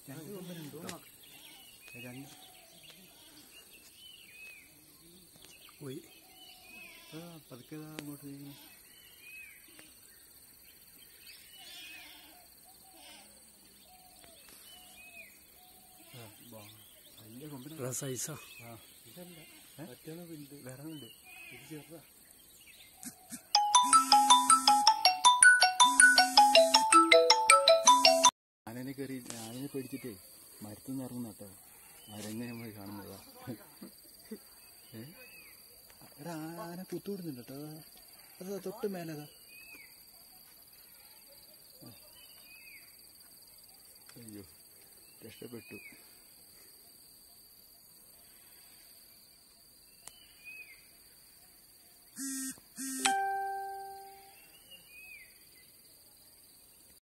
രണ്ട് കൊമ്പനുണ്ട് കേട്ടോ. രണ്ട് പോയി ആ, പതുക്കെ ദാ അങ്ങോട്ട് നീങ്ങുന്നു ആ, വാ. വലിയ കൊമ്പന സൈസാ ആ ഇതല്ല മറ്റൊന്ന് വലുത് വേറെ ഉണ്ട് ഇത് ചെറുതാ ആനനെ കയറി ആനനെ പേടിച്ചിട്ടേ മരത്തിൽ നിന്ന് ഇറങ്ങുന്ന കേട്ടോ മരങ്ങ നമ്മൾ കാണുന്നതാ ഏ എടാ ആന കുത്തുവിടുന്നുണ്ട് കേട്ടോ അതാ തൊട്ട് മേലതാ അയ്യോ രക്ഷപ്പെട്ടു